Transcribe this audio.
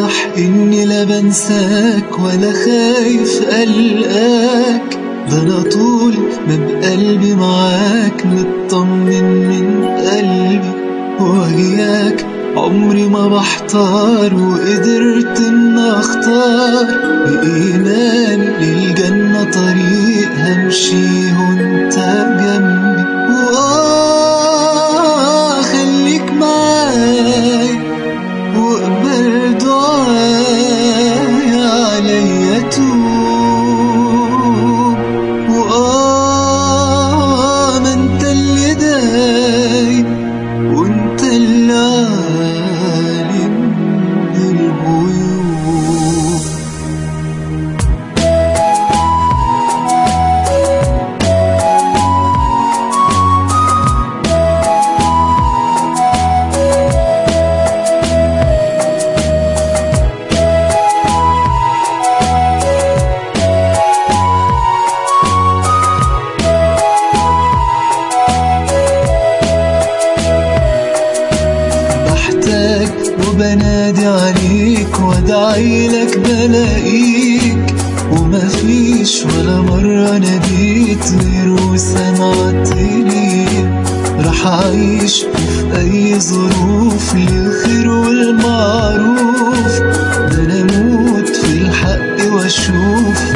افرح اني لا بنساك ولا خايف قلقاك ده انا طول ما بقلبي معاك مطمن من قلبي وجياك عمري ما بحتار وقدرت ان اختار بإيمان للجنة طريق همشي وانت جنبي وآه خليك معايا واقبل دعايا عليا توب وآه ما انت اللي دايم وانت اللي عالم بالغيوب بحتاج وبنادي عليك وادعي لك بلاقيك ومفيش ولا مرة ناديت غير وسمعت ليك راح أعيش في أي ظروف للخير والمعروف ده أنا أموت في الحق وأشوف